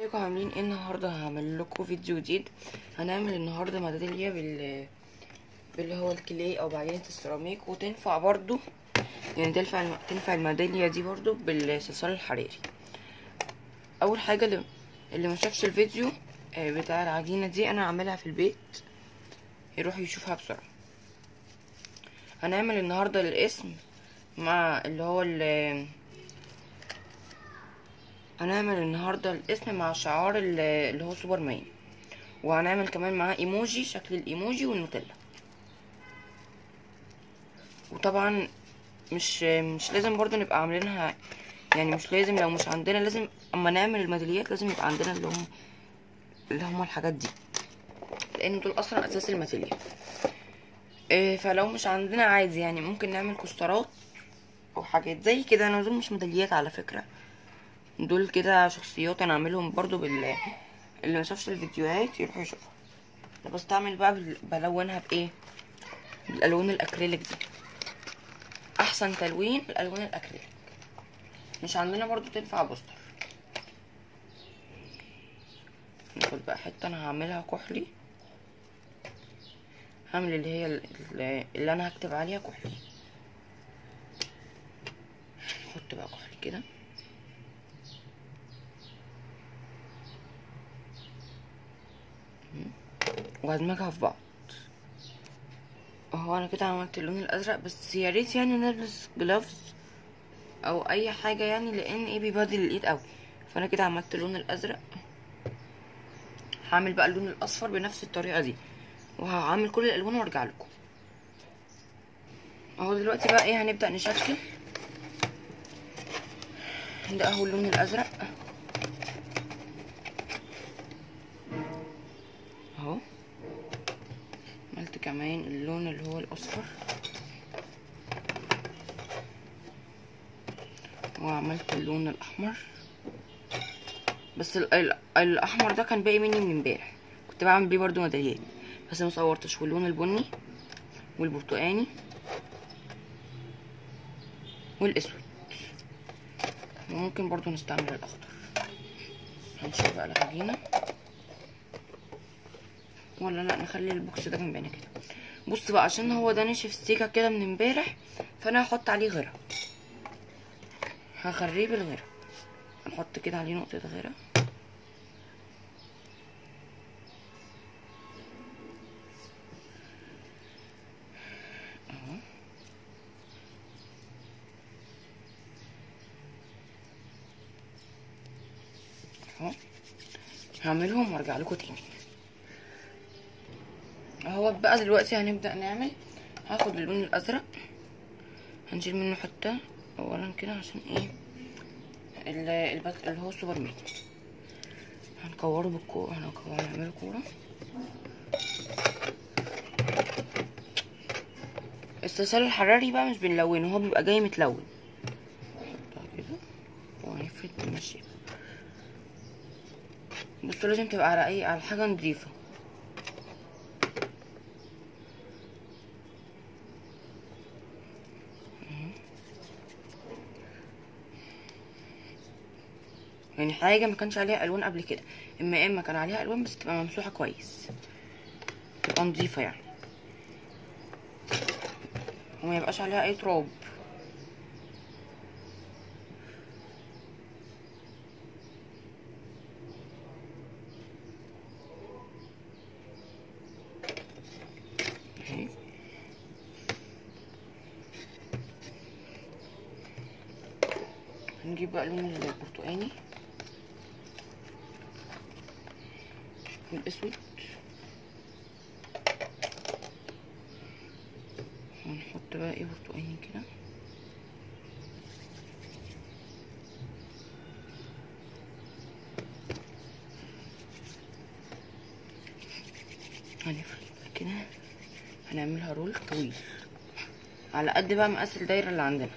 ازيكم عاملين ايه النهارده هعمل لكم فيديو جديد هنعمل النهارده ميداليه بال باللي هو الكلي او بعجينه السيراميك وتنفع برضو يعني تنفع الم... تنفع الميداليه دي برضو بالصلصال الحراري اول حاجه اللي, اللي ما شافش الفيديو آه، بتاع العجينه دي انا عاملها في البيت يروح يشوفها بسرعه هنعمل النهارده الاسم مع اللي هو ال هنعمل النهاردة الاسم مع شعار ال- اللي هو سوبر مان وهنعمل كمان معاه ايموجي شكل الايموجي والنوتيلا وطبعا مش مش لازم برضو نبقى عاملينها يعني مش لازم لو مش عندنا لازم اما نعمل الميداليات لازم يبقى عندنا اللي هم اللي هم الحاجات دي لان دول اصلا اساس الميداليه إيه فلو مش عندنا عادي يعني ممكن نعمل كسترات او حاجات زي كده انا دول مش ميداليات على فكره دول كده شخصيات انا عاملهم برضو بال اللي ما شافش الفيديوهات يروح يشوفها انا بستعمل بقى بال... بلونها بايه بالالوان الاكريليك دي احسن تلوين الالوان الاكريليك مش عندنا برضو تنفع بوستر ناخد بقى حته انا هعملها كحلي هعمل اللي هي ال- اللي انا هكتب عليها كحلي نحط بقى كحلي كده وهدمجها في بعض اهو انا كده عملت اللون الازرق بس يا ريت يعني نلبس جلافز او اي حاجه يعني لان ايه بيبهدل الايد قوي فانا كده عملت اللون الازرق هعمل بقى اللون الاصفر بنفس الطريقه دي وهعمل كل الالوان وارجع لكم اهو دلوقتي بقى ايه هنبدا نشكل ده اهو اللون الازرق اهو عملت كمان اللون اللي هو الاصفر وعملت اللون الاحمر بس ال ال الاحمر ده كان باقي مني من امبارح كنت بعمل بيه برضو ميداليات بس ما صورتش واللون البني والبرتقاني والاسود وممكن برضو نستعمل الاخضر هنشوف بقى العجينه ولا لا نخلي البوكس ده جنبنا كده بص بقى عشان هو ده نشف سيكه كده من امبارح فانا هحط عليه غيره هخريه بالغيره هنحط كده عليه نقطه غيره اهو اهو هعملهم وارجع لكم تاني اهو بقى دلوقتي هنبدأ نعمل هاخد اللون الازرق هنشيل منه حتة اولا كده عشان ايه ال- البك... اللي هو السوبر مان هنكوره بالكورة هنكوره نعمله كورة الصلصال الحراري بقى مش بنلونه هو بيبقى جاي متلون نحطها كده وهنفرد نمشيها بصوا لازم تبقى على اي على حاجة نضيفة يعني حاجه ما كانش عليها الوان قبل كده اما اما كان عليها الوان بس تبقى ممسوحه كويس تبقى نظيفه يعني وما يبقاش عليها اي تراب اهي هنجيب بقى اللون البرتقاني والاسود ونحط بقى ايه برتقاني كده هنفرد كده هنعملها رول طويل على قد بقى مقاس الدايره اللي عندنا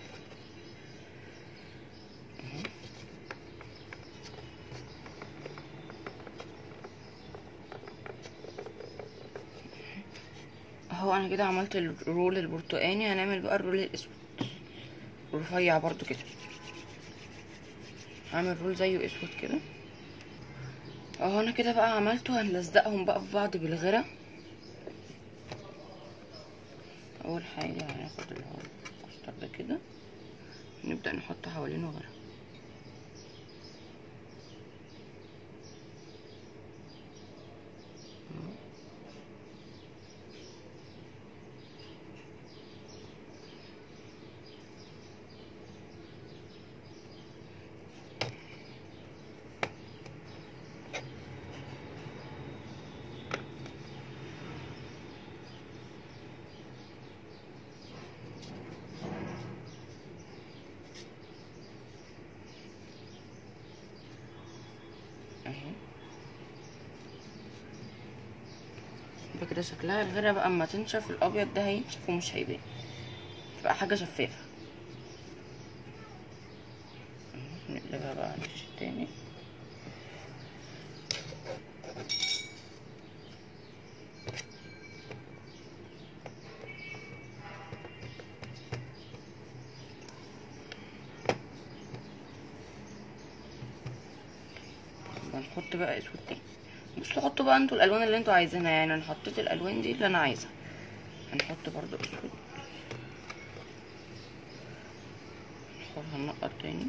اهو انا كده عملت الرول البرتقاني هنعمل بقى الرول الاسود رفيع برضو كده هعمل رول زيه اسود كده اهو انا كده بقى عملته هنلزقهم بقى في بعض بالغرة اول حاجة هناخد اللي هو الكستر ده كده نبدأ نحط حوالينه غرة اهي يبقى كده شكلها الغيرة بقى اما تنشف الابيض ده هينشف ومش هيبان تبقى حاجة شفافة اهي، نقلبها بقى على الوش التاني هنحط بقى اسود تاني بصوا حطوا بقى انتوا الالوان اللي انتوا عايزينها يعني انا حطيت الالوان دي اللي انا عايزها هنحط برضو اسود نحط هننقط تاني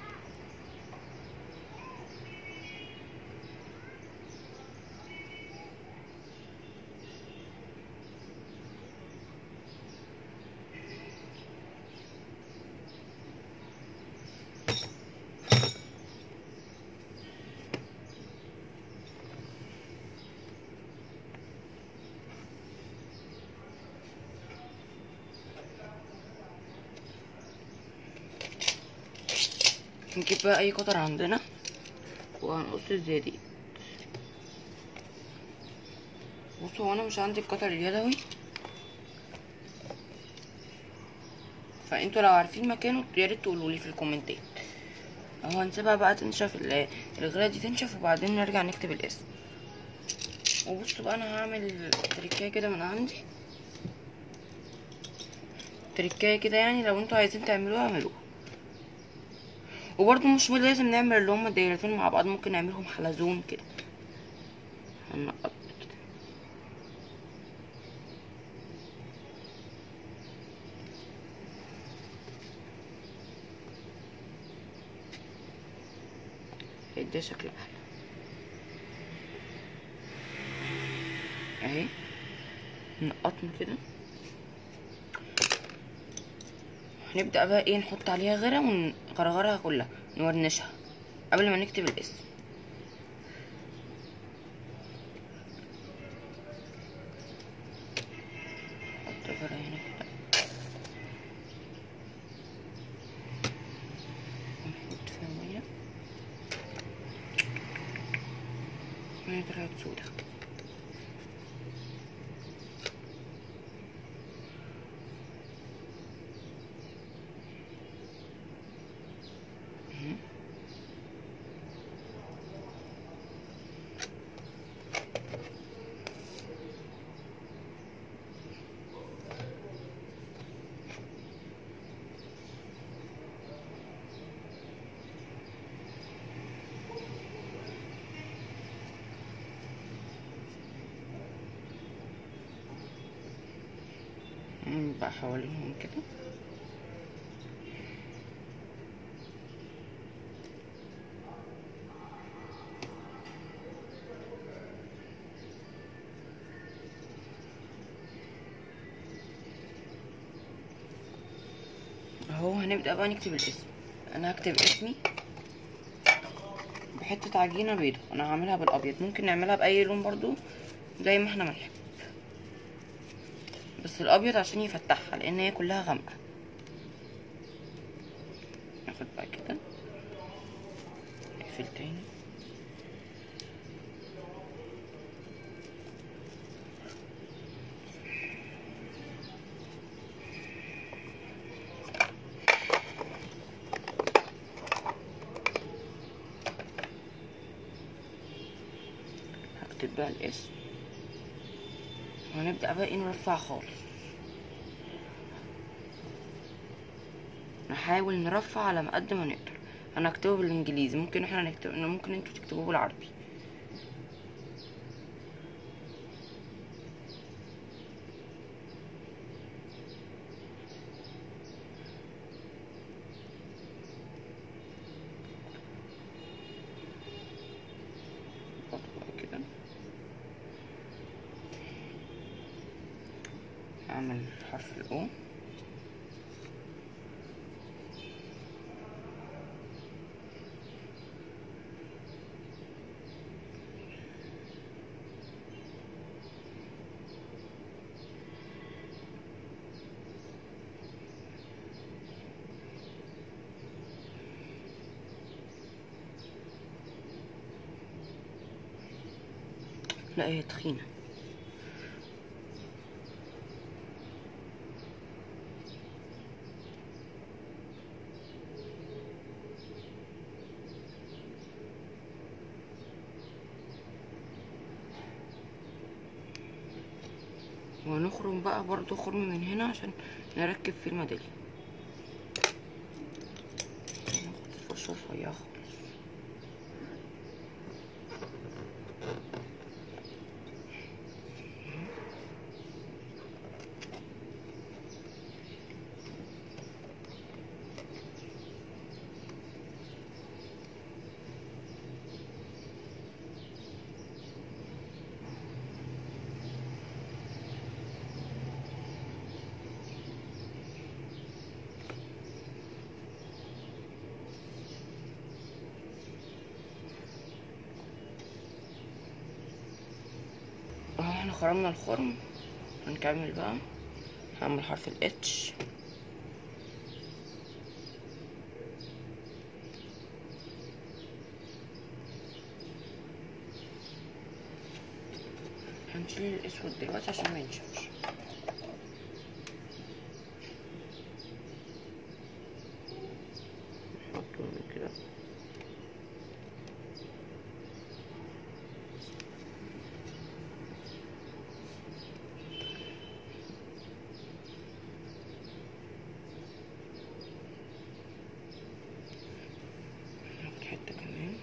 نجيب بقى اي قطر عندنا وهنقص الزيادة بصوا هو انا مش عندي القطر اليدوي فانتوا لو عارفين مكانه يا ريت تقولوا لي في الكومنتات اهو هنسيبها بقى تنشف ال- الغلايه دي تنشف وبعدين نرجع نكتب الاسم وبصوا بقى انا هعمل تريكايه كده من عندي تريكايه كده يعني لو انتوا عايزين تعملوها اعملوها وبرضه مش لازم نعمل اللي هما الدايرتين مع بعض ممكن نعملهم حلزون كده هنقط كده هيديها شكل احلى اهي نقطم كده هنبدأ بقى ايه نحط عليها غيرة ونغرغرها كلها نورنشها قبل ما نكتب الاسم نحط غيرة هنا كده ونحط فيها مية مية طلعت سودا بقى حوالينهم كده اهو هنبدأ بقى نكتب الاسم انا هكتب اسمي بحتة عجينة بيضة انا هعملها بالابيض ممكن نعملها باي لون برضو زي ما احنا ما نحب بس الابيض عشان يفتحها لان هي كلها غامقة ناخد بقى كده نقفل تاني هكتب بقى الاسم وهنبدأ بقى ايه نرفع خالص نحاول نرفع على ما قد ما نقدر انا هكتبه بالانجليزي ممكن احنا نكتب ممكن انتوا تكتبوه بالعربي برضه بقى كده اعمل حرف الاو لا هي تخينة وهنخرم بقى برضو خرم من هنا عشان نركب فيه الميدالية ناخد الفرشة رفيعة خالص اهو احنا خرمنا الخرم هنكمل بقى هعمل حرف ال H هنشيل الاسود دلوقتي عشان ما ينشفش نحطه من كده ناخد حتة كمان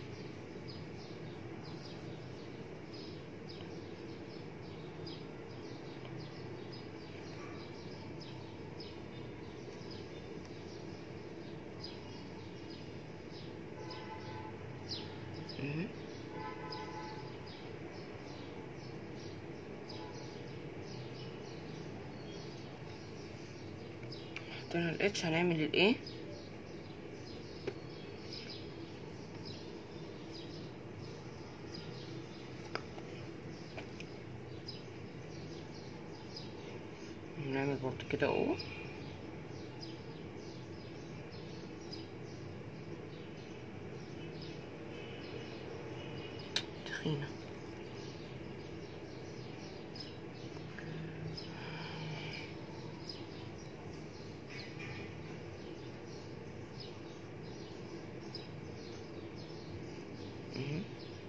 مهم. حطينا الاتش هنعمل الايه نعمل برضو كده او تخينة مهم.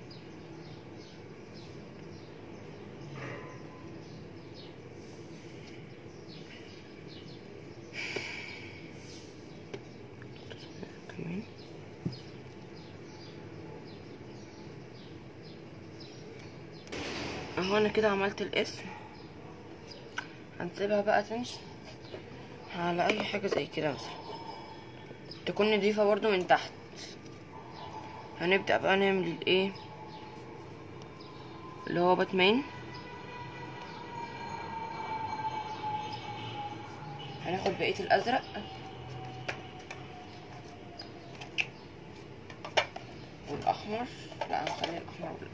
كمان اهو انا كده عملت الاسم هنسيبها بقى تمشي على اي حاجة زي كده مثلا تكون نضيفة برضو من تحت هنبدأ بقى نعمل الايه اللي هو باتمان هناخد بقية الازرق والاحمر لا هنخلي الاحمر وال-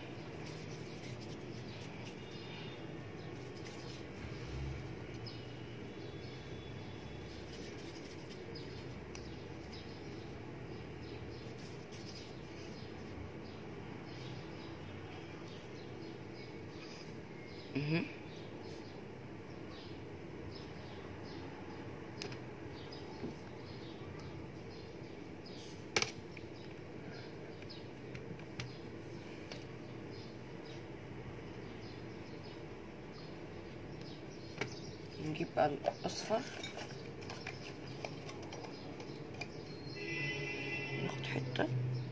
مهم. نجيب بقى الأصفر ناخد حتة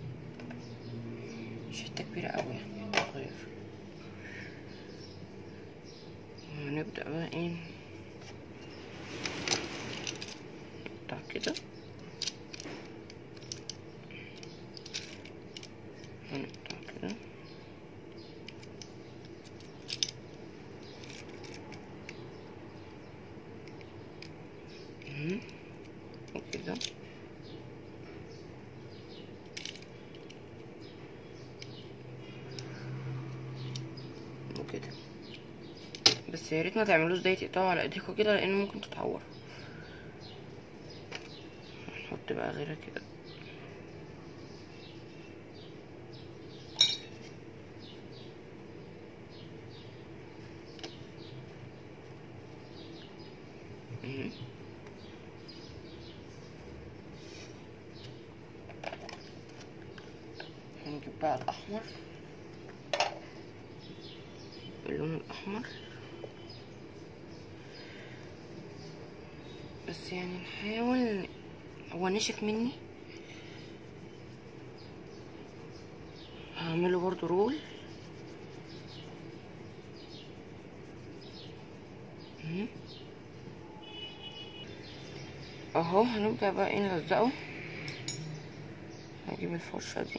مش حتة كبيرة أوي يعني حتة صغيرة ونبدأ بقى ايه نقطع كده ونقطع كده كده بس يا ريت ما تعملوش زي تقطعوا على ايديكوا كده لان ممكن تتعور نحط بقى غيرها كده مهم. هنجيب بقى الأحمر اللون الأحمر بس يعني نحاول هو نشف مني هعمله برضو رول مهم. اهو هنبدأ بقى ايه نلزقه هجيب الفرشة دي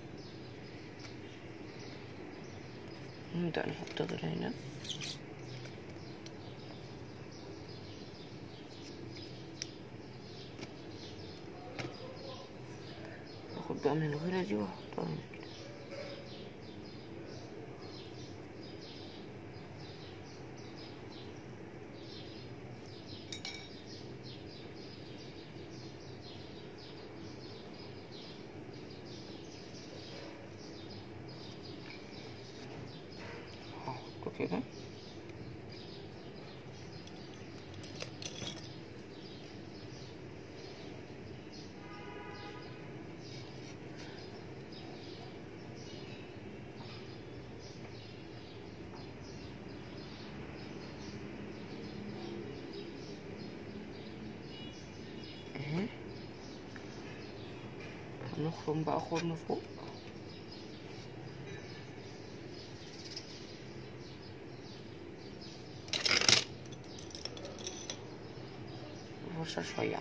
نبدأ نحط غير هنا اخد بقى من الغيرة دي واحطها هنا كده هحطه كده اهي. هنخرم بقى خرم فوق فرشة شوية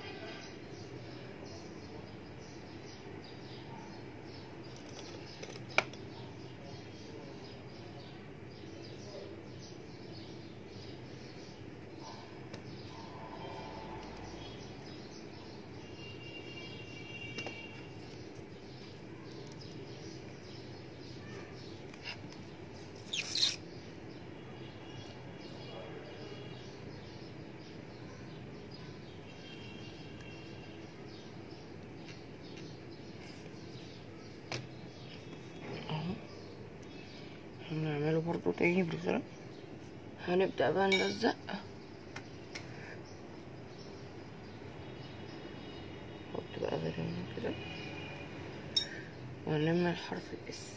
اهو هنعمله برضو تاني بزرق هنبدأ بقى نلزق نحط بقى غير هنا كده ونلم الحرف الاس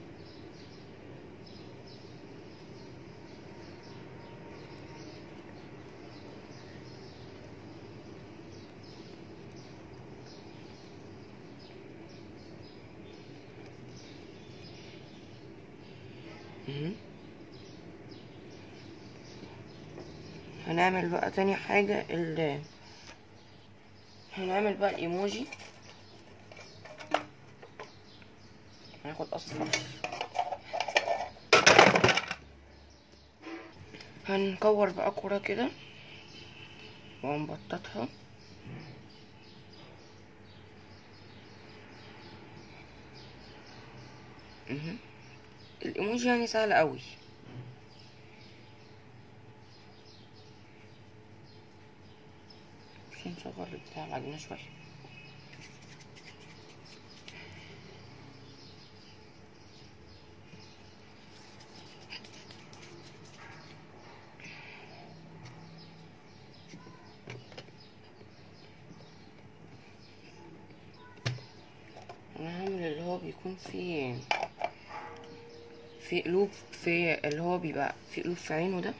مهم. هنعمل بقى تاني حاجة ال هنعمل بقى الايموجي هناخد اصفر هنكور بقى كرة كده ونبططها مهم. الايموجي يعني سهل قوي بس نصغر بتاع العجينة شوية انا هعمل اللي هو بيكون فيه في قلوب في اللي هو بيبقى في قلوب في عينه ده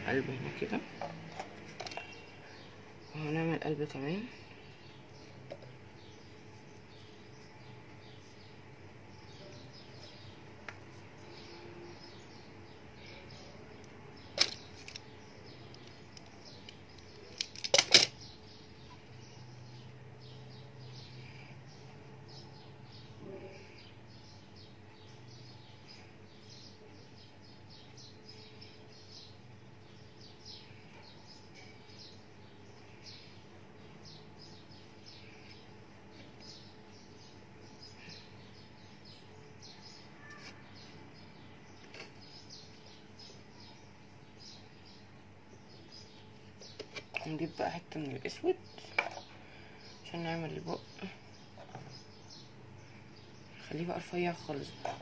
قلب هنا كده وهنعمل قلب كمان نجيب بقى حتة من الأسود عشان نعمل البق خليه بقى رفيع خالص بقى.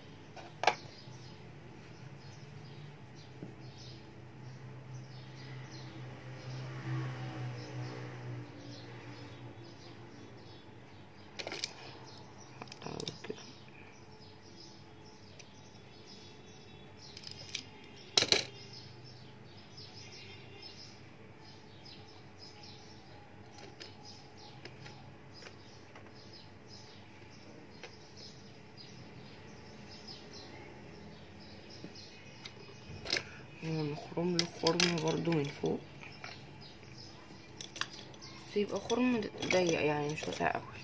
نحطها كده ونخرم له خرم برضو من فوق بس يبقى خرم ضيق يعني مش واسع قوي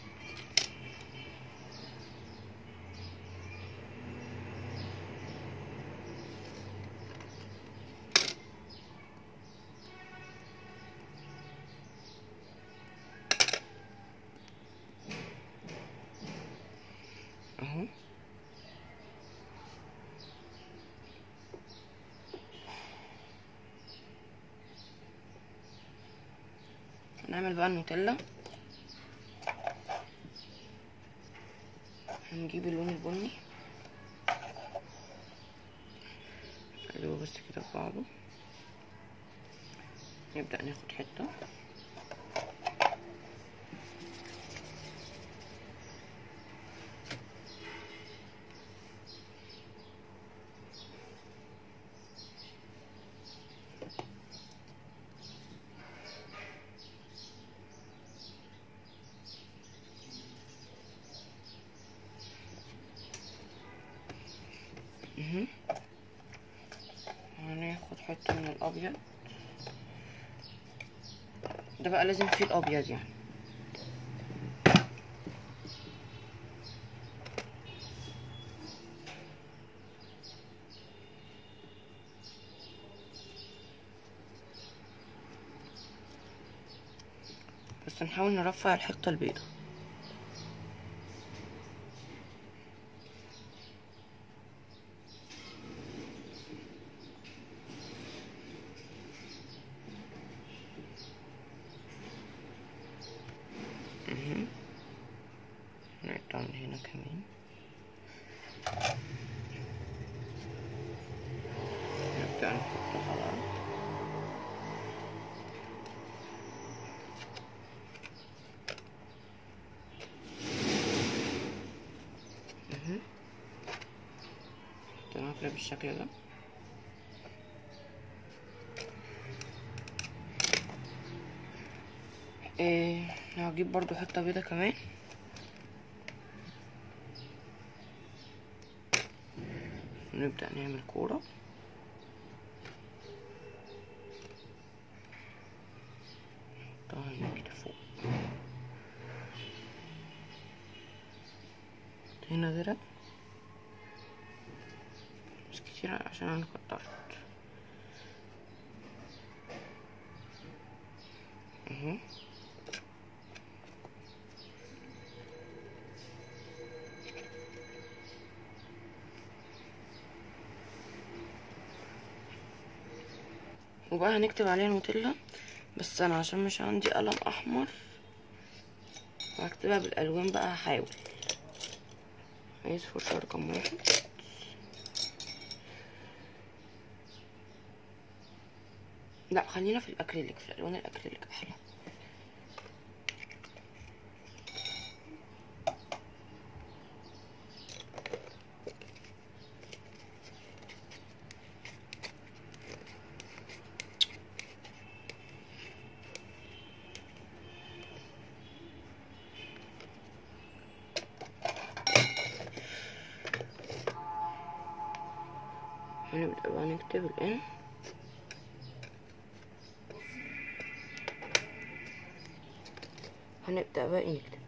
اهو هنعمل بقى النوتيلا هنجيب اللون البني نقلبه بس كده في بعضه نبدأ ناخد حتة مهم. هناخد حتة من الأبيض ده بقى لازم فيه الأبيض يعني بس نحاول نرفع الحتة البيضة مهم. نقطع من هنا كمان نبدأ نحطها بقى مهم. حطيناها كده بالشكل ده إيه هجيب برضو حتة بيضة كمان نبدأ نعمل كورة نحطها هنا كده فوق هنا درع مش كتير عشان انا كترت اهو وبقى هنكتب عليها نوتيلا بس انا عشان مش عندي قلم احمر وهكتبها بالالوان بقى هحاول عايز فرشة رقم واحد لا خلينا في الاكريليك في الالوان الاكريليك احلى هنبدأ بقى نكتب الان هنبدأ بقى نكتب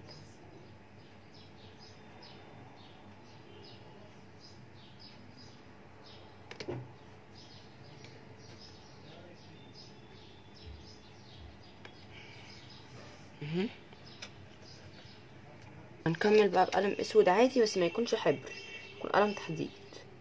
مهم. هنكمل بقى بقلم اسود عادي بس ما يكونش حبر يكون قلم تحديد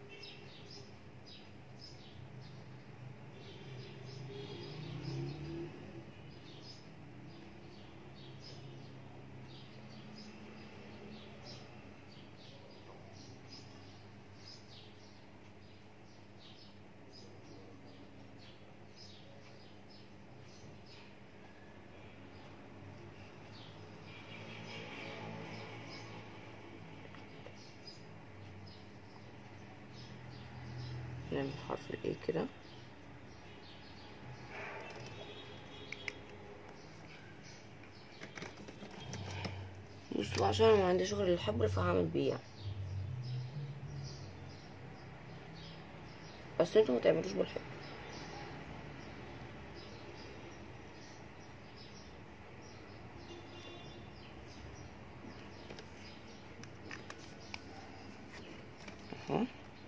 نعمل حرف الايه كده بصوا عشان أنا ما عنديش غير الحبر فهعمل بيه يعني. بس انتوا ما تعملوش بالحبر اهو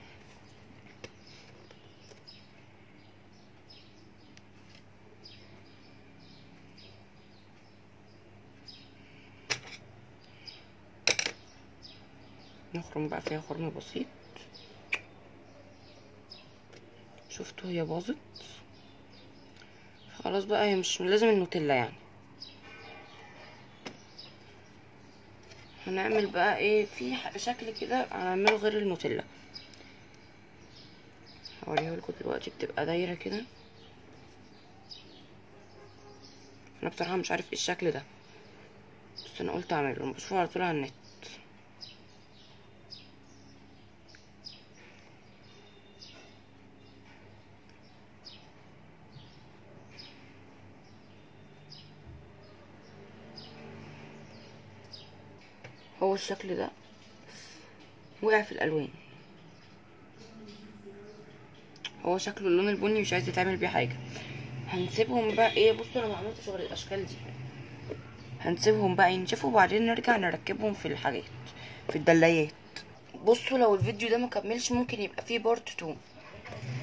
نخرم بقى فيها خرم بسيط شفتوا هي باظت خلاص بقى هي مش لازم النوتيلا يعني هنعمل بقى ايه في ح- شكل كده هنعمله غير النوتيلا هوريه لكم دلوقتي بتبقى دايره كده انا بصراحه مش عارف ايه الشكل ده بس انا قلت اعمله بشوفه على طول على النت هو الشكل ده وقع في الالوان هو شكله اللون البني مش عايز يتعمل بيه حاجه هنسيبهم بقى ايه بصوا انا ما عملتش غير الاشكال دي هنسيبهم بقى ينشفوا وبعدين نرجع نركبهم في الحاجات في الدلايات بصوا لو الفيديو ده مكملش ممكن يبقى فيه بارت 2